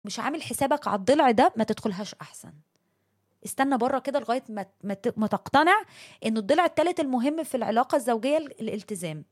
مش عامل حسابك على الضلع ده ما تدخلهاش احسن استنى بره كده لغايه ما ما ت- ما تقتنع ان الضلع الثالث المهم في العلاقه الزوجيه ال- الالتزام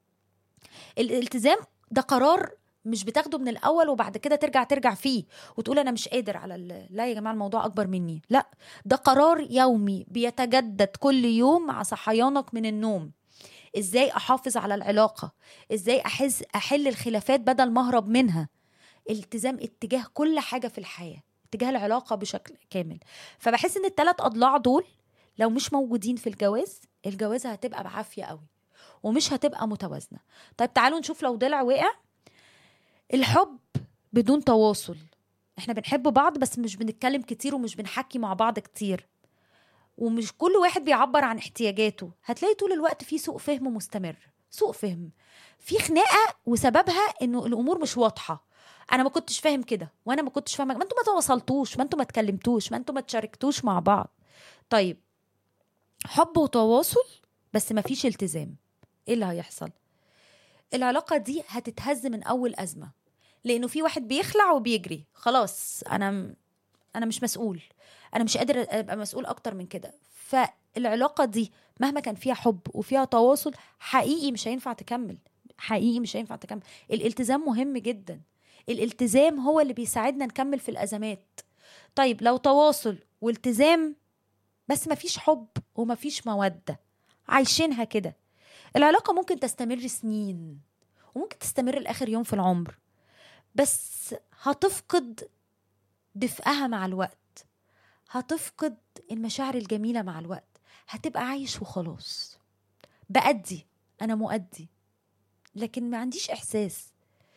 الالتزام ده قرار مش بتاخده من الاول وبعد كده ترجع ترجع فيه وتقول انا مش قادر على ال... لا يا جماعه الموضوع اكبر مني لا ده قرار يومي بيتجدد كل يوم مع صحيانك من النوم ازاي احافظ على العلاقه ازاي احز احل الخلافات بدل ما اهرب منها التزام اتجاه كل حاجه في الحياه اتجاه العلاقه بشكل كامل فبحس ان الثلاث اضلاع دول لو مش موجودين في الجواز الجوازه هتبقى بعافيه قوي ومش هتبقى متوازنه طيب تعالوا نشوف لو ضلع وقع الحب بدون تواصل احنا بنحب بعض بس مش بنتكلم كتير ومش بنحكي مع بعض كتير ومش كل واحد بيعبر عن احتياجاته هتلاقي طول الوقت في سوء فهم مستمر سوء فهم في خناقه وسببها انه الامور مش واضحه انا ما كنتش فاهم كده وانا ما كنتش فاهمه ما انتوا ما تواصلتوش ما انتوا ما اتكلمتوش ما انتوا ما تشاركتوش مع بعض طيب حب وتواصل بس ما فيش التزام ايه اللي هيحصل العلاقه دي هتتهز من اول ازمه لانه في واحد بيخلع وبيجري خلاص انا انا مش مسؤول انا مش قادر ابقى مسؤول اكتر من كده فالعلاقه دي مهما كان فيها حب وفيها تواصل حقيقي مش هينفع تكمل حقيقي مش هينفع تكمل الالتزام مهم جدا الالتزام هو اللي بيساعدنا نكمل في الازمات طيب لو تواصل والتزام بس مفيش حب ومفيش موده عايشينها كده العلاقه ممكن تستمر سنين وممكن تستمر لاخر يوم في العمر بس هتفقد دفئها مع الوقت هتفقد المشاعر الجميلة مع الوقت هتبقى عايش وخلاص بأدي أنا مؤدي لكن ما عنديش إحساس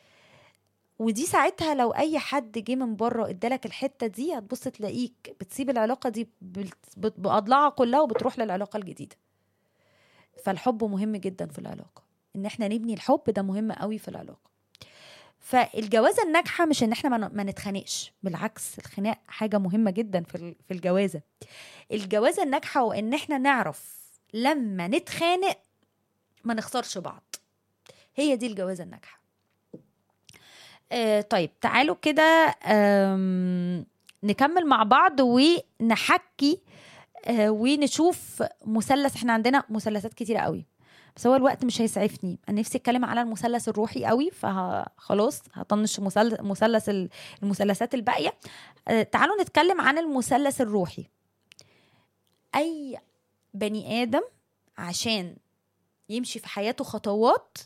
ودي ساعتها لو أي حد جه من بره ادالك الحتة دي هتبص تلاقيك بتسيب العلاقة دي بال- بت- بأضلاعها كلها وبتروح للعلاقة الجديدة فالحب مهم جدا في العلاقة إن احنا نبني الحب ده مهم قوي في العلاقة فالجوازه الناجحه مش ان احنا ما ن- ما نتخانقش بالعكس الخناق حاجه مهمه جدا في ال- في الجوازه الجوازه الناجحه هو ان احنا نعرف لما نتخانق ما نخسرش بعض هي دي الجوازه الناجحه آه طيب تعالوا كده آم، نكمل مع بعض ونحكي آه ونشوف مثلث احنا عندنا مثلثات كتيره قوي بس هو الوقت مش هيسعفني انا نفسي اتكلم على المثلث الروحي قوي فخلاص هطنش مثلث مثلث ال- المثلثات الباقيه آه، تعالوا نتكلم عن المثلث الروحي اي بني ادم عشان يمشي في حياته خطوات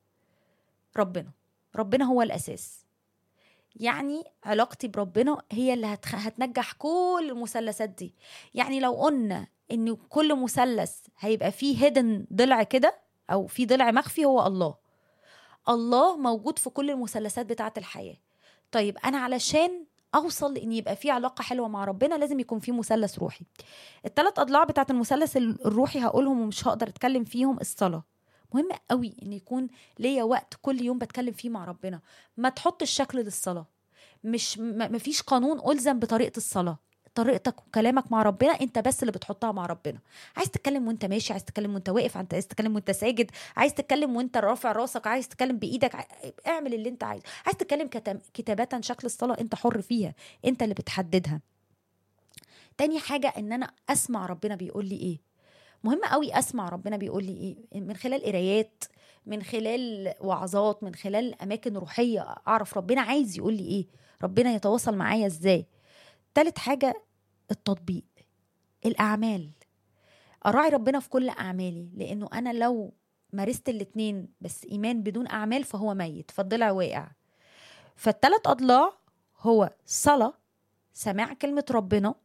ربنا ربنا هو الاساس يعني علاقتي بربنا هي اللي هتخ... هتنجح كل المثلثات دي يعني لو قلنا ان كل مثلث هيبقى فيه هيدن ضلع كده او في ضلع مخفي هو الله الله موجود في كل المثلثات بتاعه الحياه طيب انا علشان اوصل لان يبقى في علاقه حلوه مع ربنا لازم يكون في مثلث روحي الثلاث اضلاع بتاعه المثلث الروحي هقولهم ومش هقدر اتكلم فيهم الصلاه مهم قوي ان يكون ليا وقت كل يوم بتكلم فيه مع ربنا ما تحطش شكل للصلاه مش ما ما فيش قانون الزم بطريقه الصلاه طريقتك وكلامك مع ربنا انت بس اللي بتحطها مع ربنا عايز تتكلم وانت ماشي عايز تتكلم وانت واقف عايز تتكلم وانت ساجد عايز تتكلم وانت رافع راسك عايز تتكلم بايدك ع- اعمل اللي انت عايز عايز تتكلم كتم- كتابة شكل الصلاة انت حر فيها انت اللي بتحددها تاني حاجة ان انا اسمع ربنا بيقول لي ايه مهم قوي اسمع ربنا بيقول لي ايه من خلال قرايات من خلال وعظات من خلال اماكن روحيه اعرف ربنا عايز يقول لي ايه ربنا يتواصل معايا ازاي تالت حاجه التطبيق الاعمال اراعي ربنا في كل اعمالي لانه انا لو مارست الاتنين بس ايمان بدون اعمال فهو ميت فالضلع واقع فالتلات اضلاع هو صلاه سماع كلمه ربنا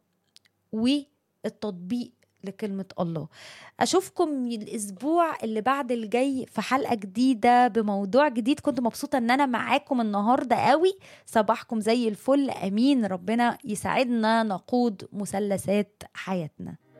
والتطبيق لكلمة الله أشوفكم الأسبوع اللي بعد الجاي في حلقة جديدة بموضوع جديد كنت مبسوطة أن أنا معاكم النهاردة قوي صباحكم زي الفل أمين ربنا يساعدنا نقود مثلثات حياتنا